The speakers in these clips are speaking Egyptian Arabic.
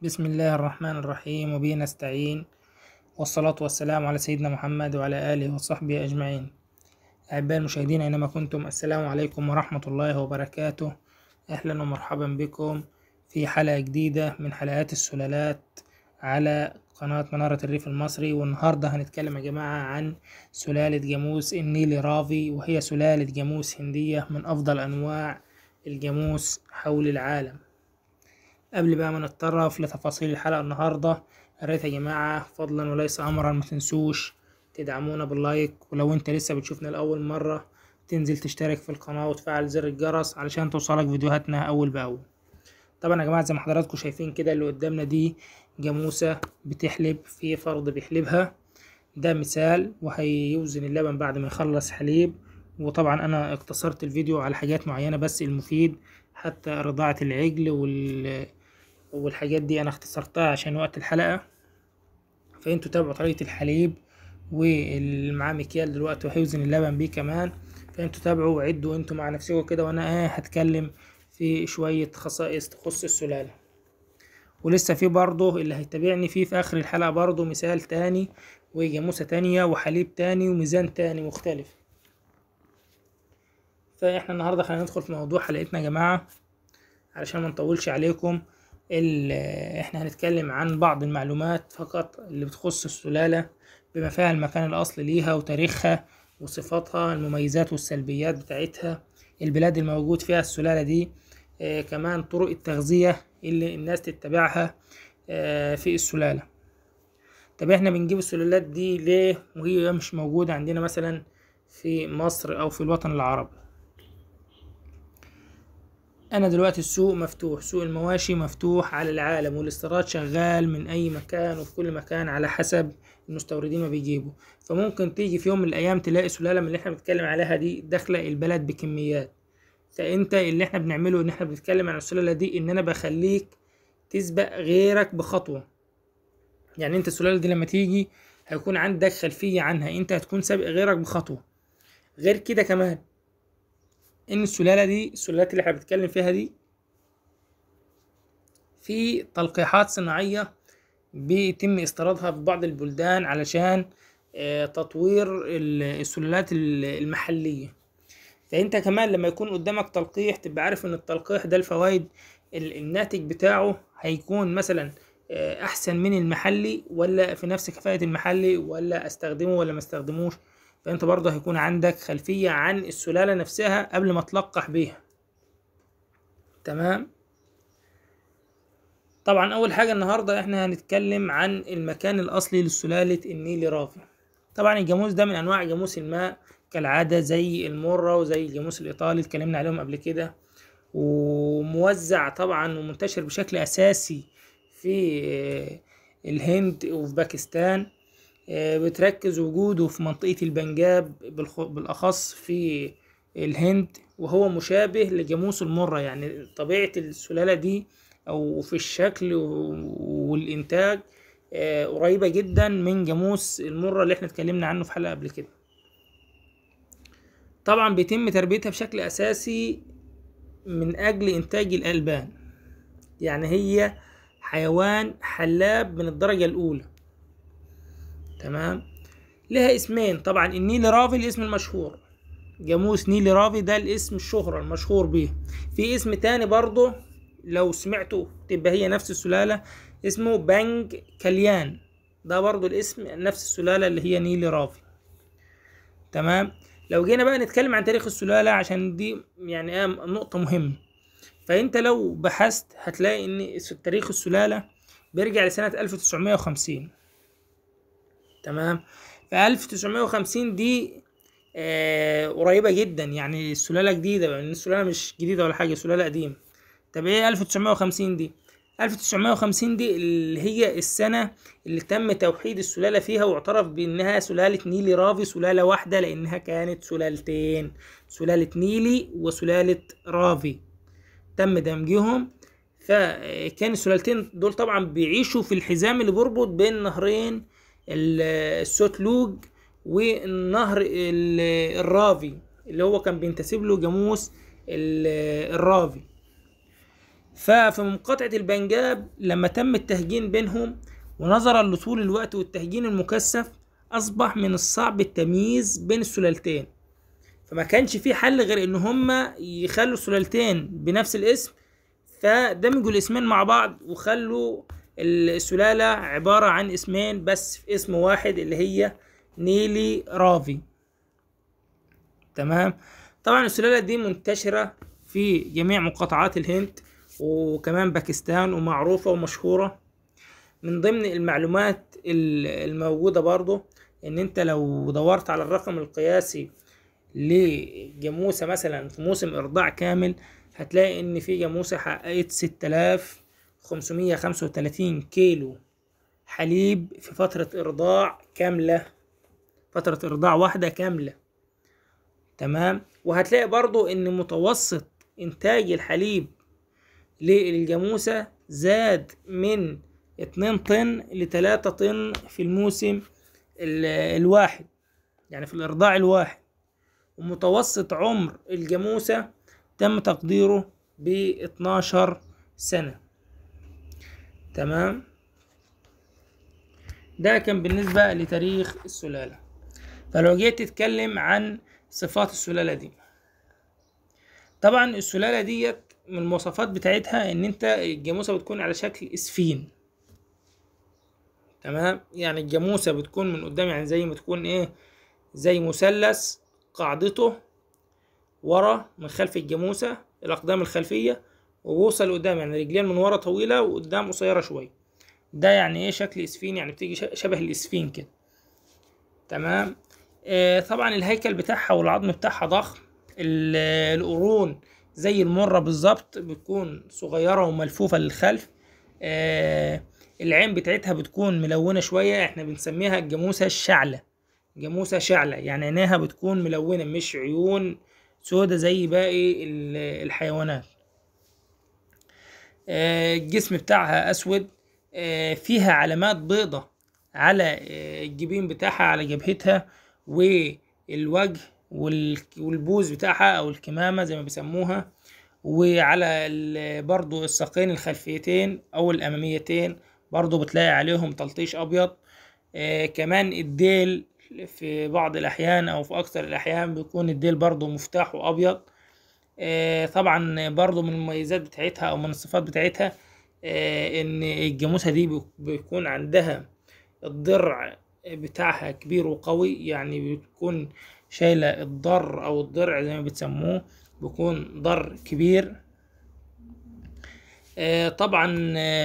بسم الله الرحمن الرحيم وبه نستعين والصلاة والسلام على سيدنا محمد وعلى آله وصحبه أجمعين أعزائي المشاهدين أينما كنتم السلام عليكم ورحمة الله وبركاته أهلا ومرحبا بكم في حلقة جديدة من حلقات السلالات على قناة منارة الريف المصري والنهاردة هنتكلم يا جماعة عن سلالة جاموس النيلي رافي وهي سلالة جاموس هندية من أفضل أنواع الجاموس حول العالم قبل بقى ما نتطرف لتفاصيل الحلقة النهاردة يا ريت يا جماعة فضلا وليس أمرا ما تنسوش تدعمونا باللايك ولو انت لسه بتشوفنا لأول مرة تنزل تشترك في القناة وتفعل زر الجرس علشان توصلك فيديوهاتنا أول بأول طبعا يا جماعة زي ما حضراتكم شايفين كده اللي قدامنا دي جاموسة بتحلب في فرد بيحلبها ده مثال وهيوزن اللبن بعد ما يخلص حليب وطبعا انا اقتصرت الفيديو على حاجات معينة بس المفيد حتى رضاعة العجل وال والحاجات دي انا اختصرتها عشان وقت الحلقة فانتوا تابعوا طريقة الحليب واللي معاه مكيال دلوقتي وهيوزن اللبن بيه كمان فانتوا تابعوا وعدوا انتوا مع نفسكم كده وانا ايه هتكلم في شوية خصائص تخص السلالة ولسه في برضه اللي هيتابعني فيه في اخر الحلقة برضه مثال تاني وجاموسة تانية وحليب تاني وميزان تاني مختلف فاحنا النهاردة خلينا ندخل في موضوع حلقتنا يا جماعة علشان ما نطولش عليكم احنا هنتكلم عن بعض المعلومات فقط اللي بتخص السلالة بما فيها المكان الأصلي ليها وتاريخها وصفاتها المميزات والسلبيات بتاعتها البلاد الموجود فيها السلالة دي آه كمان طرق التغذية اللي الناس تتبعها آه في السلالة طب احنا بنجيب السلالات دي ليه وهي مش موجودة عندنا مثلا في مصر أو في الوطن العربي انا دلوقتي السوق مفتوح سوق المواشي مفتوح على العالم والاستيراد شغال من اي مكان وفي كل مكان على حسب المستوردين ما بيجيبوا فممكن تيجي في يوم من الايام تلاقي سلاله من اللي احنا بنتكلم عليها دي داخله البلد بكميات فانت اللي احنا بنعمله ان احنا بنتكلم عن السلاله دي ان انا بخليك تسبق غيرك بخطوه يعني انت السلاله دي لما تيجي هيكون عندك خلفيه عنها انت هتكون سابق غيرك بخطوه غير كده كمان ان السلاله دي السلالات اللي احنا بنتكلم فيها دي في تلقيحات صناعيه بيتم استيرادها في بعض البلدان علشان تطوير السلالات المحليه فانت كمان لما يكون قدامك تلقيح تبقى عارف ان التلقيح ده الفوائد الناتج بتاعه هيكون مثلا احسن من المحلي ولا في نفس كفاءه المحلي ولا استخدمه ولا ما استخدموش فانت برضه هيكون عندك خلفية عن السلالة نفسها قبل ما تلقح بيها تمام طبعا اول حاجة النهاردة احنا هنتكلم عن المكان الاصلي لسلالة النيلي رافي طبعا الجاموس ده من انواع جاموس الماء كالعادة زي المرة وزي الجاموس الايطالي اتكلمنا عليهم قبل كده وموزع طبعا ومنتشر بشكل اساسي في الهند وفي باكستان بتركز وجوده في منطقة البنجاب بالأخص في الهند وهو مشابه لجاموس المرة يعني طبيعة السلالة دي أو في الشكل والإنتاج قريبة جدا من جاموس المرة اللي احنا اتكلمنا عنه في حلقة قبل كده طبعا بيتم تربيتها بشكل أساسي من أجل إنتاج الألبان يعني هي حيوان حلاب من الدرجة الأولى تمام لها اسمين طبعا النيلي رافي الاسم المشهور جاموس نيلي رافي ده الاسم الشهرة المشهور بيه في اسم تاني برضه لو سمعته تبقى هي نفس السلالة اسمه بانج كاليان ده برضه الاسم نفس السلالة اللي هي نيلي رافي تمام لو جينا بقى نتكلم عن تاريخ السلالة عشان دي يعني ايه نقطة مهمة فانت لو بحثت هتلاقي ان تاريخ السلالة بيرجع لسنة 1950 تمام في 1950 دي آه قريبة جدا يعني السلالة جديدة لأن السلالة مش جديدة ولا حاجة سلالة قديمة طب ايه 1950 دي 1950 دي اللي هي السنة اللي تم توحيد السلالة فيها واعترف بأنها سلالة نيلي رافي سلالة واحدة لأنها كانت سلالتين سلالة نيلي وسلالة رافي تم دمجهم فكان السلالتين دول طبعا بيعيشوا في الحزام اللي بيربط بين نهرين السوتلوج والنهر الرافي اللي هو كان بينتسب له جاموس الرافي ففي مقاطعة البنجاب لما تم التهجين بينهم ونظرا لطول الوقت والتهجين المكثف أصبح من الصعب التمييز بين السلالتين فما كانش في حل غير ان هما يخلوا السلالتين بنفس الاسم فدمجوا الاسمين مع بعض وخلوا السلالة عبارة عن اسمين بس في اسم واحد اللي هي نيلي رافي تمام طبعا السلالة دي منتشرة في جميع مقاطعات الهند وكمان باكستان ومعروفة ومشهورة من ضمن المعلومات الموجودة برضو ان انت لو دورت على الرقم القياسي لجاموسة مثلا في موسم ارضاع كامل هتلاقي ان في جاموسة حققت ستة آلاف خمسمية خمسة وتلاتين كيلو حليب في فترة ارضاع كاملة فترة ارضاع واحدة كاملة تمام وهتلاقي برضو ان متوسط انتاج الحليب للجاموسة زاد من اتنين طن لتلاتة طن في الموسم الواحد يعني في الارضاع الواحد ومتوسط عمر الجاموسة تم تقديره ب 12 سنة تمام ده كان بالنسبة لتاريخ السلالة فلو جيت تتكلم عن صفات السلالة دي طبعا السلالة ديت من المواصفات بتاعتها ان انت الجاموسة بتكون على شكل اسفين تمام يعني الجاموسة بتكون من قدام يعني زي ما تكون ايه زي مثلث قاعدته ورا من خلف الجاموسة الأقدام الخلفية وبوصل لقدام يعني رجلين من ورا طويلة وقدام قصيرة شوية ده يعني ايه شكل اسفين يعني بتيجي شبه الاسفين كده تمام آه طبعا الهيكل بتاعها والعظم بتاعها ضخم القرون زي المرة بالظبط بتكون صغيرة وملفوفة للخلف آه العين بتاعتها بتكون ملونة شوية احنا بنسميها الجاموسة الشعلة جاموسة شعلة يعني عينيها بتكون ملونة مش عيون سودة زي باقي الحيوانات الجسم بتاعها أسود فيها علامات بيضة على الجبين بتاعها على جبهتها والوجه والبوز بتاعها أو الكمامة زي ما بيسموها وعلى برضو الساقين الخلفيتين أو الأماميتين برضو بتلاقي عليهم تلطيش أبيض كمان الديل في بعض الأحيان أو في أكثر الأحيان بيكون الديل برضو مفتاحه أبيض آه طبعا برضو من المميزات بتاعتها أو من الصفات بتاعتها آه إن الجاموسة دي بيكون عندها الضرع بتاعها كبير وقوي يعني بتكون شايلة الضر أو الضرع زي ما بتسموه بيكون ضر كبير آه طبعا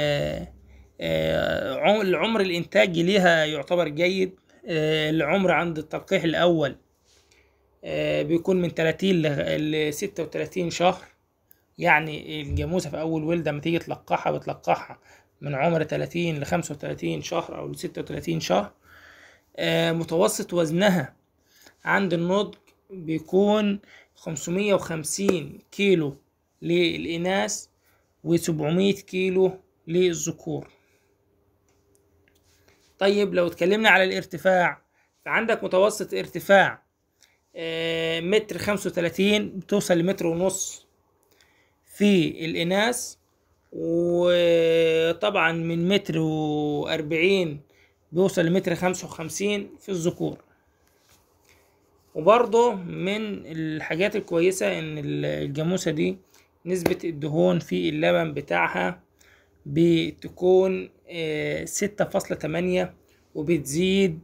العمر الإنتاجي ليها يعتبر جيد العمر عند التلقيح الأول بيكون من 30 ل 36 شهر يعني الجاموسة في أول ولدة لما تيجي تلقحها بتلقحها من عمر 30 ل 35 شهر أو ل 36 شهر متوسط وزنها عند النضج بيكون 550 كيلو للإناث و700 كيلو للذكور طيب لو اتكلمنا على الارتفاع فعندك متوسط ارتفاع متر خمسة وتلاتين بتوصل لمتر ونص في الإناث وطبعا من متر وأربعين بيوصل لمتر خمسة وخمسين في الذكور وبرضه من الحاجات الكويسة إن الجاموسة دي نسبة الدهون في اللبن بتاعها بتكون ستة فاصلة تمانية وبتزيد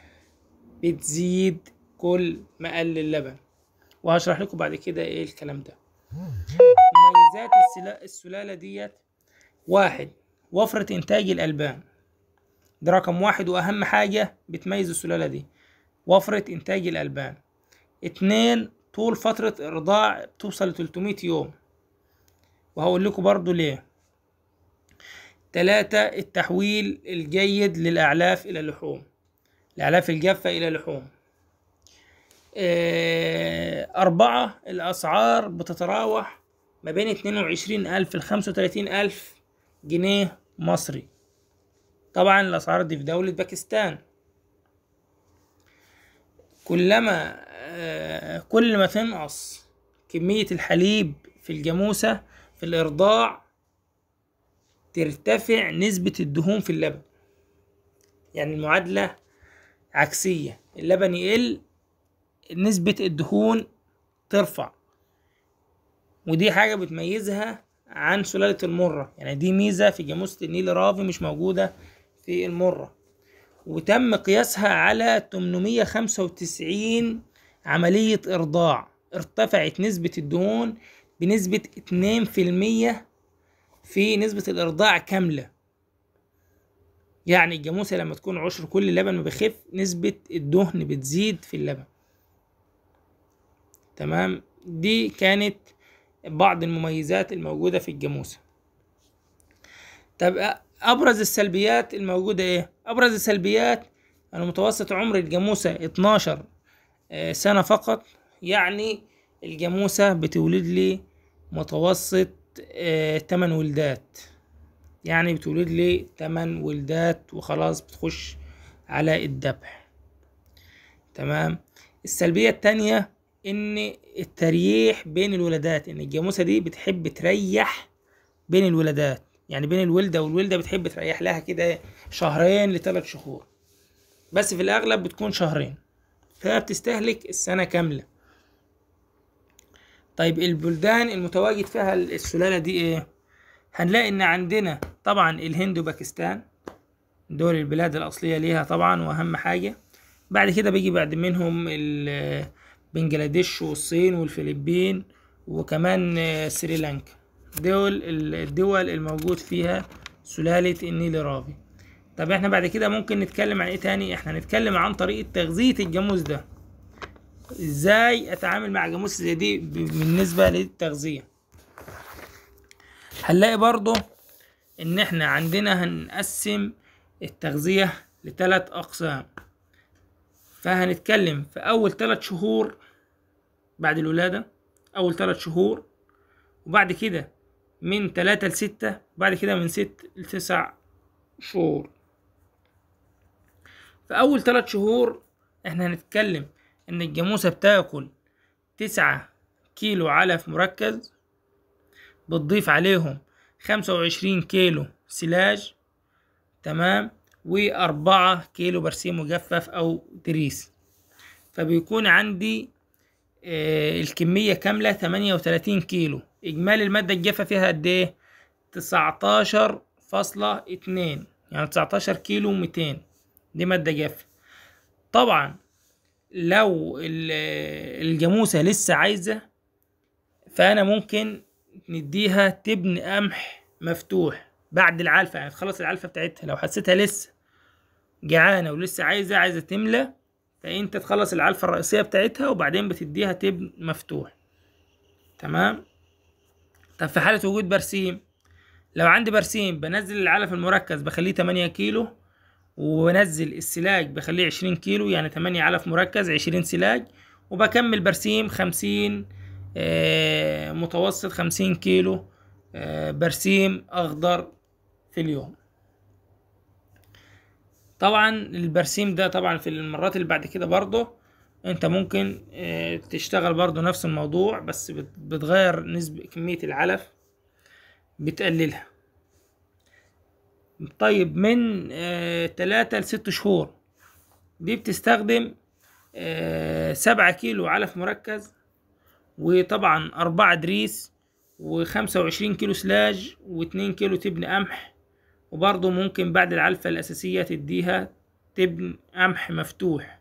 بتزيد كل ما قل اللبن وهشرح لكم بعد كده ايه الكلام ده مميزات السلالة ديت واحد وفرة إنتاج الألبان ده رقم واحد وأهم حاجة بتميز السلالة دي وفرة إنتاج الألبان اتنين طول فترة إرضاع بتوصل لتلتمية يوم وهقول لكم برضو ليه تلاتة التحويل الجيد للأعلاف إلى اللحوم الأعلاف الجافة إلى لحوم أربعة الأسعار بتتراوح ما بين اتنين وعشرين ألف لخمسة وتلاتين ألف جنيه مصري طبعا الأسعار دي في دولة باكستان كلما كل ما تنقص كمية الحليب في الجاموسة في الإرضاع ترتفع نسبة الدهون في اللبن يعني المعادلة عكسية اللبن يقل نسبة الدهون ترفع ودي حاجة بتميزها عن سلالة المرة يعني دي ميزة في جاموسة النيل رافي مش موجودة في المرة وتم قياسها على 895 عملية إرضاع ارتفعت نسبة الدهون بنسبة 2% في نسبة الإرضاع كاملة يعني الجاموسة لما تكون عشر كل لبن ما بيخف نسبة الدهن بتزيد في اللبن تمام دي كانت بعض المميزات الموجودة في الجاموسة طب أبرز السلبيات الموجودة إيه؟ أبرز السلبيات أن متوسط عمر الجاموسة 12 سنة فقط يعني الجاموسة بتولد لي متوسط 8 ولدات يعني بتولد لي 8 ولدات وخلاص بتخش على الذبح تمام السلبية التانية ان التريح بين الولادات ان الجاموسة دي بتحب تريح بين الولادات يعني بين الولدة والولدة بتحب تريح لها كده شهرين لثلاث شهور بس في الاغلب بتكون شهرين فبتستهلك السنة كاملة طيب البلدان المتواجد فيها السلالة دي ايه هنلاقي ان عندنا طبعا الهند وباكستان دول البلاد الاصلية ليها طبعا واهم حاجة بعد كده بيجي بعد منهم بنجلاديش والصين والفلبين وكمان سريلانكا دول الدول الموجود فيها سلالة النيل رافي طب احنا بعد كده ممكن نتكلم عن ايه تاني احنا نتكلم عن طريقة تغذية الجاموس ده ازاي اتعامل مع جاموس زي دي بالنسبة للتغذية هنلاقي برضو ان احنا عندنا هنقسم التغذية لثلاث اقسام فهنتكلم في اول ثلاث شهور بعد الولادة اول ثلاث شهور وبعد كده من تلاتة لستة وبعد كده من ست لتسع شهور في اول ثلاث شهور احنا هنتكلم ان الجاموسة بتاكل تسعة كيلو علف مركز بتضيف عليهم خمسة وعشرين كيلو سلاج تمام وأربعة كيلو برسيم مجفف أو دريس فبيكون عندي آه الكمية كاملة تمانية وتلاتين كيلو إجمالي المادة الجافة فيها قد إيه؟ تسعتاشر فاصلة اتنين يعني تسعتاشر كيلو وميتين دي مادة جافة طبعا لو الجاموسة لسه عايزة فأنا ممكن نديها تبن قمح مفتوح بعد العلفة يعني تخلص العلفة بتاعتها لو حسيتها لسه جعانة ولسه عايزة عايزة تملى فانت تخلص العلفة الرئيسية بتاعتها وبعدين بتديها تبن مفتوح تمام طب في حالة وجود برسيم لو عندي برسيم بنزل العلف المركز بخليه تمانية كيلو وبنزل السلاج بخليه عشرين كيلو يعني تمانية علف مركز عشرين سلاج وبكمل برسيم خمسين آه متوسط خمسين كيلو آه برسيم أخضر في اليوم طبعا البرسيم ده طبعا في المرات اللي بعد كده برضه انت ممكن اه تشتغل برضه نفس الموضوع بس بتغير نسبة كمية العلف بتقللها طيب من اه تلاتة لست شهور دي بتستخدم اه سبعة كيلو علف مركز وطبعا أربعة دريس وخمسة وعشرين كيلو سلاج واتنين كيلو تبن قمح وبرضه ممكن بعد العلفة الأساسية تديها تبن قمح مفتوح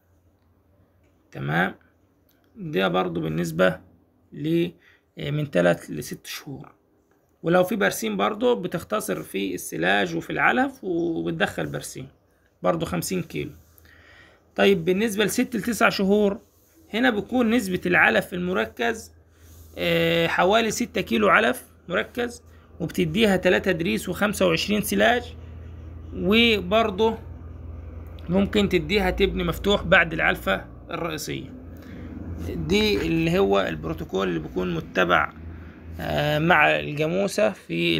تمام ده برضه بالنسبة ل من تلات لست شهور ولو في برسيم برضه بتختصر في السلاج وفي العلف وبتدخل برسيم برضه خمسين كيلو طيب بالنسبة لست لتسع شهور هنا بيكون نسبة العلف المركز حوالي ستة كيلو علف مركز وبتديها تلاتة دريس وخمسة وعشرين سلاج وبرضه ممكن تديها تبن مفتوح بعد العلفة الرئيسية دي اللي هو البروتوكول اللي بيكون متبع مع الجاموسة في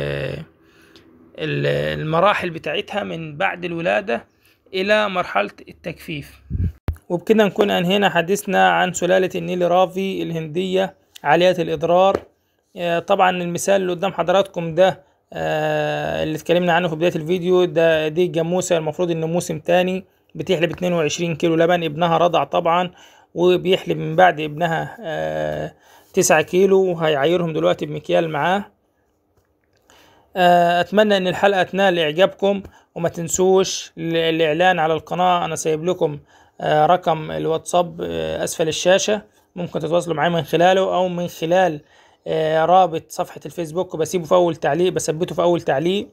المراحل بتاعتها من بعد الولادة إلى مرحلة التجفيف وبكده نكون أنهينا حديثنا عن سلالة النيل رافي الهندية عالية الإضرار طبعا المثال اللي قدام حضراتكم ده آه اللي اتكلمنا عنه في بداية الفيديو ده دي الجاموسة المفروض انه موسم تاني بتحلب 22 كيلو لبن ابنها رضع طبعا وبيحلب من بعد ابنها آه تسعة كيلو وهيعايرهم دلوقتي بمكيال معاه آه اتمنى ان الحلقة تنال اعجابكم وما تنسوش الاعلان على القناة انا سايب لكم آه رقم الواتساب آه اسفل الشاشة ممكن تتواصلوا معايا من خلاله او من خلال آه رابط صفحة الفيسبوك بسيبه في اول تعليق بثبته في اول تعليق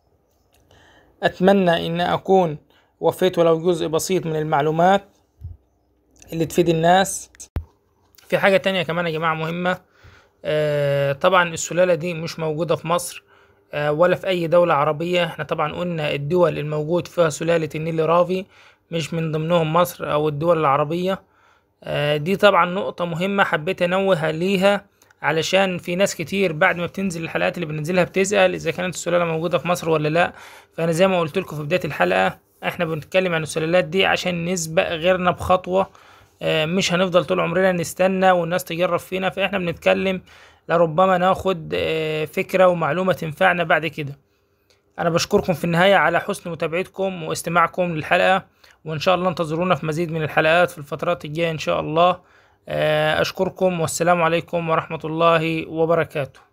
اتمنى ان اكون وفيت ولو جزء بسيط من المعلومات اللي تفيد الناس في حاجة تانية كمان يا جماعة مهمة آه طبعا السلالة دي مش موجودة في مصر آه ولا في أي دولة عربية احنا طبعا قلنا الدول الموجود فيها سلالة النيل رافي مش من ضمنهم مصر أو الدول العربية آه دي طبعا نقطة مهمة حبيت أنوه ليها علشان في ناس كتير بعد ما بتنزل الحلقات اللي بننزلها بتسأل إذا كانت السلالة موجودة في مصر ولا لأ فأنا زي ما قلت لكم في بداية الحلقة احنا بنتكلم عن السلالات دي عشان نسبق غيرنا بخطوة مش هنفضل طول عمرنا نستنى والناس تجرب فينا فاحنا بنتكلم لربما ناخد فكرة ومعلومة تنفعنا بعد كده انا بشكركم في النهاية على حسن متابعتكم واستماعكم للحلقة وان شاء الله انتظرونا في مزيد من الحلقات في الفترات الجاية ان شاء الله اشكركم والسلام عليكم ورحمة الله وبركاته